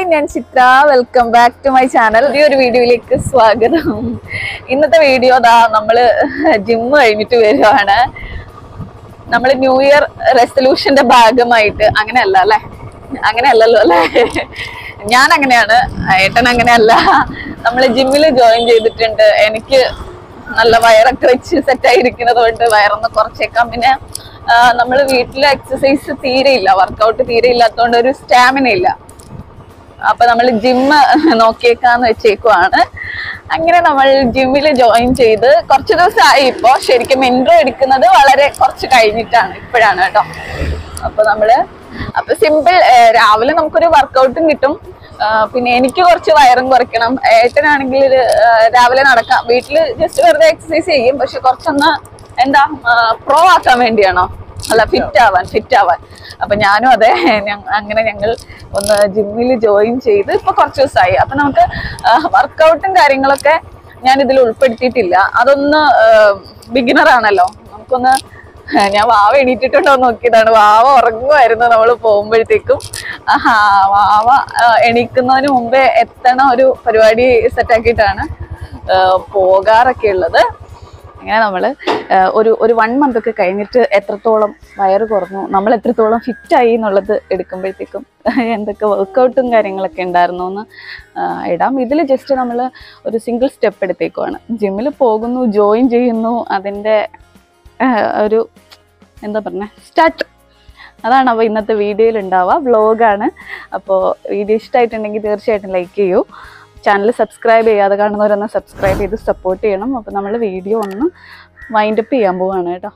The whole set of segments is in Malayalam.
ഞാൻ Chithra welcome back to my channel ഈ ഒരു വീഡിയോയിലേക്ക് സ്വാഗതം ഇന്നത്തെ വീഡിയോ ദാ നമ്മള് ജിം കഴിഞ്ഞിട്ട് വരുവാണ് നമ്മൾ ന്യൂ ഇയർ റെസൊല്യൂഷന്റെ ഭാഗമായിട്ട് അങ്ങനെയല്ല അല്ലെ അങ്ങനെയല്ലല്ലോ അല്ലെ ഞാൻ അങ്ങനെയാണ് ഏട്ടൻ അങ്ങനെയല്ല നമ്മൾ ജിമ്മിൽ ജോയിൻ ചെയ്തിട്ടുണ്ട് എനിക്ക് നല്ല വയറൊക്കെ വെച്ച് സെറ്റ് ആയിരിക്കുന്നത് കൊണ്ട് വയറൊന്ന് കുറച്ചേക്കാം പിന്നെ നമ്മൾ വീട്ടിൽ എക്സസൈസ് തീരെ ഇല്ല വർക്കൗട്ട് തീരെ ഇല്ലാത്തതുകൊണ്ട് ഒരു സ്റ്റാമിന ഇല്ല അപ്പൊ നമ്മൾ ജിമ്മ് നോക്കിയേക്കാന്ന് വെച്ചേക്കുവാണ് അങ്ങനെ നമ്മൾ ജിമ്മിൽ ജോയിൻ ചെയ്ത് കുറച്ച് ദിവസമായി ഇപ്പോ ശരിക്കും ഇൻട്രോ എടുക്കുന്നത് വളരെ കുറച്ച് കഴിഞ്ഞിട്ടാണ് ഇപ്പോഴാണ് കേട്ടോ അപ്പൊ നമ്മള് അപ്പൊ സിമ്പിൾ രാവിലെ നമുക്കൊരു വർക്കൗട്ടും കിട്ടും ആ, പിന്നെ എനിക്ക് കുറച്ച് വയറും കുറയ്ക്കണം ഏട്ടനാണെങ്കിൽ ഇത്, ആ, രാവിലെ നടക്കാം വീട്ടിൽ ജസ്റ്റ് വെറുതെ എക്സസൈസ് ചെയ്യും പക്ഷെ കുറച്ചൊന്ന് എന്താ പ്രോ ആക്കാൻ വേണ്ടിയാണോ അല്ല ഫിറ്റ് ആവാൻ ഫിറ്റ് ആവാൻ അപ്പൊ ഞാനും അതെ ഞ- അങ്ങനെ ഞങ്ങൾ ഒന്ന് ജിമ്മിൽ ജോയിൻ ചെയ്ത് ഇപ്പൊ കുറച്ച് ദിവസമായി അപ്പൊ നമുക്ക് വർക്കൗട്ടും കാര്യങ്ങളൊക്കെ ഞാൻ ഇതിൽ ഉൾപ്പെടുത്തിയിട്ടില്ല അതൊന്ന് ബിഗിനർ ആണല്ലോ നമുക്കൊന്ന് ഞാൻ വാവ എണീറ്റിട്ടുണ്ടോ എന്ന് നോക്കിയതാണ് വാവ ഉറങ്ങുമായിരുന്നു നമ്മൾ പോകുമ്പോഴത്തേക്കും ആഹാ വാവ ആ, എണീക്കുന്നതിന് മുമ്പേ എത്തണ ഒരു പരിപാടി സെറ്റാക്കിയിട്ടാണ് പോകാറൊക്കെ ഉള്ളത് അങ്ങനെ നമ്മൾ ഒരു ഒരു വൺ മന്ത് ഒക്കെ കഴിഞ്ഞിട്ട് എത്രത്തോളം വയറ് കുറഞ്ഞു നമ്മൾ എത്രത്തോളം ഫിറ്റായി എന്നുള്ളത് എടുക്കുമ്പോഴത്തേക്കും എന്തൊക്കെ വർക്കൗട്ടും കാര്യങ്ങളൊക്കെ ഉണ്ടായിരുന്നു എന്ന് ആ, ഇടാം ഇതിൽ ജസ്റ്റ് നമ്മൾ ഒരു സിംഗിൾ സ്റ്റെപ്പ് എടുത്തേക്കുവാണ് ജിമ്മിൽ പോകുന്നു ജോയിൻ ചെയ്യുന്നു അതിൻ്റെ ആ, ഒരു എന്താ പറഞ്ഞ സ്റ്റാർട്ട് അതാണ് അപ്പോൾ ഇന്നത്തെ വീഡിയോയിൽ ഉണ്ടാവുക വ്ളോഗാണ് അപ്പോൾ വീഡിയോ ഇഷ്ടമായിട്ടുണ്ടെങ്കിൽ തീർച്ചയായിട്ടും ലൈക്ക് ചെയ്യൂ ചാനൽ സബ്സ്ക്രൈബ് ചെയ്യാതെ കാണുന്നവരൊന്ന് സബ്സ്ക്രൈബ് ചെയ്ത് സപ്പോർട്ട് ചെയ്യണം അപ്പോൾ നമ്മൾ വീഡിയോ ഒന്ന് വൈൻഡപ്പ് ചെയ്യാൻ പോവാണ് കേട്ടോ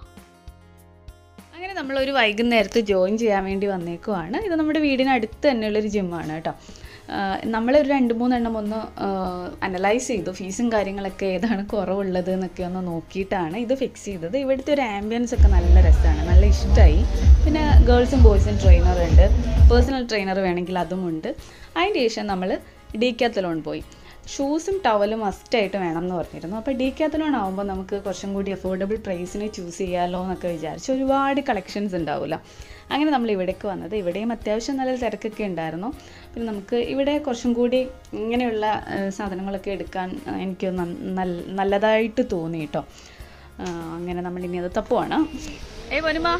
അങ്ങനെ നമ്മൾ ഒരു വൈകുന്നേരത്ത് ജോയിൻ ചെയ്യാൻ വേണ്ടി വന്നേക്കുവാണ് ഇത് നമ്മുടെ വീടിന് അടുത്ത് തന്നെയുള്ളൊരു ജിമ്മാണ് കേട്ടോ നമ്മളൊരു രണ്ട് മൂന്നെണ്ണം ഒന്ന് അനലൈസ് ചെയ്തു ഫീസും കാര്യങ്ങളൊക്കെ ഏതാണ് കുറവുള്ളത് എന്നൊക്കെ ഒന്ന് നോക്കിയിട്ടാണ് ഇത് ഫിക്സ് ചെയ്തത് ഇവിടുത്തെ ഒരു ആംബിയൻസ് ഒക്കെ നല്ല രസമാണ് നല്ല ഇഷ്ടമായി പിന്നെ ഗേൾസും ബോയ്സും ട്രെയിനർ ഉണ്ട് പേഴ്സണൽ ട്രെയിനർ വേണമെങ്കിൽ അതുമുണ്ട് അതിൻ്റെ ശേഷം നമ്മൾ ഡീക്കാത്തലോൺ പോയി ഷൂസും ടവലും മസ്റ്റായിട്ട് വേണം എന്ന് പറഞ്ഞിരുന്നു അപ്പോൾ ഡീക്കാത്തലോൺ ആകുമ്പോൾ നമുക്ക് കുറച്ചും കൂടി അഫോർഡബിൾ പ്രൈസിന് ചൂസ് ചെയ്യാമല്ലോ എന്നൊക്കെ വിചാരിച്ചു ഒരുപാട് കളക്ഷൻസ് ഉണ്ടാവില്ല അങ്ങനെ നമ്മൾ ഇവിടേക്ക് വന്നത് ഇവിടെയും അത്യാവശ്യം നല്ല തിരക്കൊക്കെ ഉണ്ടായിരുന്നു പിന്നെ നമുക്ക് ഇവിടെ കുറച്ചും കൂടി ഇങ്ങനെയുള്ള ആ, സാധനങ്ങളൊക്കെ എടുക്കാൻ ആ, എനിക്ക് നന്ന- നല്ല- നല്ലതായിട്ട് തോന്നി കേട്ടോ ആ, അങ്ങനെ നമ്മൾ ഇനി അത് തപ്പുവാണ് ഏ വരുമാ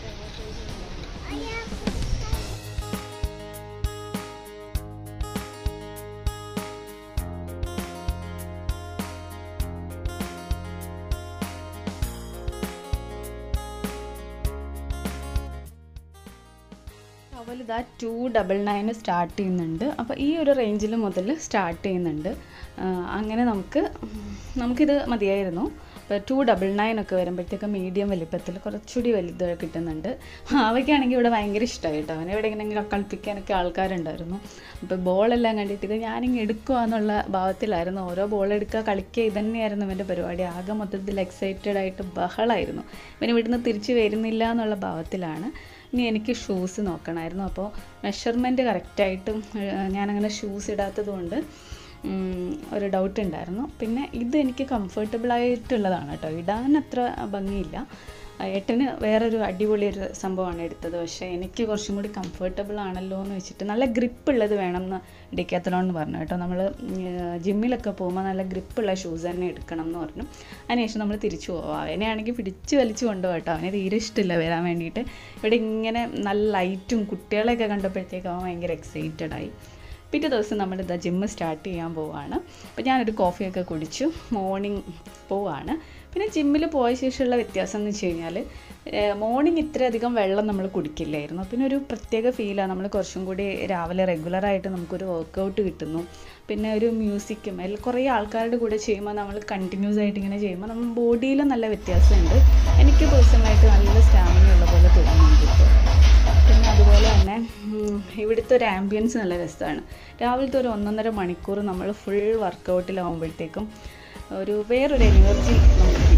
ടവൽ ഇതാ ടു ഡബിൾ നയൻ സ്റ്റാർട്ട് ചെയ്യുന്നുണ്ട് അപ്പോൾ ഈ ഒരു റേഞ്ചിൽ മുതൽ സ്റ്റാർട്ട് ചെയ്യുന്നുണ്ട് ആ, അങ്ങനെ നമുക്ക് നമുക്കിത് മതിയായിരുന്നു അപ്പോൾ ടു ഡബിൾ നയൻ ഒക്കെ വരുമ്പോഴത്തേക്ക് മീഡിയം വലിപ്പത്തിൽ കുറച്ചുകൂടി വലുത് കിട്ടുന്നുണ്ട് അവയ്ക്കാണെങ്കിൽ ഇവിടെ ഭയങ്കര ഇഷ്ടമായി കേട്ടോ അവനെ ഇവിടെ ഇങ്ങനെ കളിപ്പിക്കാനൊക്കെ ആൾക്കാരുണ്ടായിരുന്നു അപ്പോൾ ബോളെല്ലാം കണ്ടിട്ട് ഇത് ഞാനിങ്ങ് എടുക്കുക എന്നുള്ള ഭാവത്തിലായിരുന്നു ഓരോ ബോൾ എടുക്കുക കളിക്കുക ഇതന്നെയായിരുന്നു ഇവൻ്റെ പരിപാടി ആകെ മൊത്തത്തിൽ എക്സൈറ്റഡ് ആയിട്ട് ബഹളമായിരുന്നു ഇവന് ഇവിടുന്ന് തിരിച്ച് വരുന്നില്ല എന്നുള്ള ഭാവത്തിലാണ് ഇനി എനിക്ക് ഷൂസ് നോക്കണമായിരുന്നു അപ്പോൾ മെഷർമെൻറ്റ് കറക്റ്റായിട്ടും ഞാനങ്ങനെ ഷൂസ് ഇടാത്തത് കൊണ്ട് ഉം, ഒരു ഡൗട്ട് ഉണ്ടായിരുന്നു പിന്നെ ഇത് എനിക്ക് കംഫർട്ടബിൾ ആയിട്ടുള്ളതാണ് കേട്ടോ ഇടാൻ അത്ര ഭംഗിയില്ല ഏട്ടന് വേറൊരു അടിപൊളി ഒരു സംഭവമാണ് എടുത്തത് പക്ഷേ എനിക്ക് കുറച്ചും കൂടി കംഫർട്ടബിൾ ആണല്ലോ എന്ന് വെച്ചിട്ട് നല്ല ഗ്രിപ്പ് ഉള്ളത് വേണം എന്ന് ഡിക്കാത്തലോൺ എന്ന് പറഞ്ഞു കേട്ടോ നമ്മൾ ജിമ്മിലൊക്കെ പോകുമ്പോൾ നല്ല ഗ്രിപ്പുള്ള ഷൂസ് തന്നെ എടുക്കണം എന്ന് പറഞ്ഞു അതിനുശേഷം നമ്മൾ തിരിച്ചു പോവാം അവനെയാണെങ്കിൽ പിടിച്ച് വലിച്ചു കൊണ്ടുപോകാം കേട്ടോ അവനെ തീരെ ഇഷ്ടമില്ല വരാൻ വേണ്ടിയിട്ട് ഇവിടെ ഇങ്ങനെ നല്ല ലൈറ്റും കുട്ടികളെയൊക്കെ കണ്ടപ്പോഴത്തേക്ക് അവൻ ഭയങ്കര എക്സൈറ്റഡ് ആയി പിറ്റേ ദിവസം നമ്മൾ ഇതാ ജിമ്മ് സ്റ്റാർട്ട് ചെയ്യാൻ പോവാണ് അപ്പോൾ ഞാനൊരു കോഫിയൊക്കെ കുടിച്ചു മോർണിംഗ് പോവാണ് പിന്നെ ജിമ്മിൽ പോയ ശേഷമുള്ള വ്യത്യാസം എന്ന് വെച്ച് കഴിഞ്ഞാൽ മോർണിംഗ് ഇത്രയധികം വെള്ളം നമ്മൾ കുടിക്കില്ലായിരുന്നു പിന്നെ ഒരു പ്രത്യേക ഫീലാണ് നമ്മൾ കുറച്ചും കൂടി രാവിലെ റെഗുലറായിട്ട് നമുക്കൊരു വർക്കൗട്ട് കിട്ടുന്നു പിന്നെ ഒരു മ്യൂസിക്കും എല്ലാം കുറേ ആൾക്കാരുടെ കൂടെ ചെയ്യുമ്പോൾ നമ്മൾ കണ്ടിന്യൂസ് ആയിട്ട് ഇങ്ങനെ ചെയ്യുമ്പോൾ നമ്മൾ ബോഡിയിലും നല്ല വ്യത്യാസമുണ്ട് എനിക്ക് പേഴ്സണലായിട്ട് നല്ല സ്റ്റാമിന ഉള്ള പോലെ തോന്നുന്നുണ്ട് ഇപ്പോൾ പിന്നെ അതുപോലെ തന്നെ ഉം, ഇവിടുത്തെ ഒരു ആംബിയൻസ് നല്ല രസമാണ് രാവിലത്തെ ഒരു ഒന്നൊന്നര മണിക്കൂർ നമ്മൾ ഫുൾ വർക്കൗട്ടിലാവുമ്പോഴത്തേക്കും ഒരു വേറൊരു എനർജി നമുക്ക്